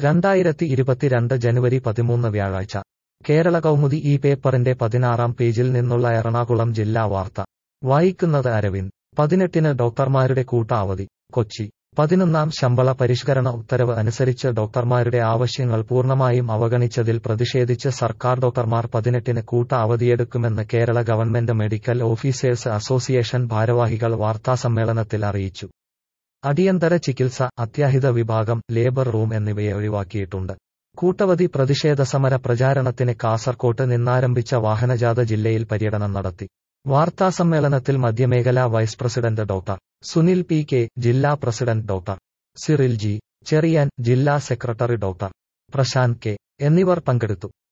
രണ്ടായിരത്തി ഇരുപത്തിരണ്ട് ജനുവരി പതിമൂന്ന് വ്യാഴാഴ്ച കേരള കൗമുദി ഈ പേപ്പറിന്റെ പതിനാറാം പേജിൽ നിന്നുള്ള എറണാകുളം ജില്ലാ വാർത്ത വായിക്കുന്നത് അരവിന്ദ് പതിനെട്ടിന് ഡോക്ടർമാരുടെ കൂട്ട അവധി കൊച്ചി പതിനൊന്നാം ശമ്പള പരിഷ്കരണ ഉത്തരവ് അനുസരിച്ച് ഡോക്ടർമാരുടെ ആവശ്യങ്ങൾ പൂർണ്ണമായും അവഗണിച്ചതിൽ പ്രതിഷേധിച്ച് സർക്കാർ ഡോക്ടർമാർ പതിനെട്ടിന് കൂട്ട അവധിയെടുക്കുമെന്ന് Kerala government medical officers association ഭാരവാഹികൾ വാർത്താസമ്മേളനത്തിൽ അറിയിച്ചു അടിയന്തര ചികിത്സ അത്യാഹിത വിഭാഗം ലേബർ റൂം എന്നിവയെ ഒഴിവാക്കിയിട്ടുണ്ട് കൂട്ടവധി പ്രതിഷേധ സമര പ്രചാരണത്തിന് കാസർകോട്ട് നിന്നാരംഭിച്ച വാഹനജാഥ ജില്ലയിൽ പര്യടനം നടത്തി വാർത്താസമ്മേളനത്തിൽ മധ്യമേഖലാ vice president doctor Sunil P K ജില്ലാ president doctor Cyril G Cherian ജില്ലാ സെക്രട്ടറി ഡോക്ടർ പ്രശാന്ത് കെ എന്നിവർ പങ്കെടുത്തു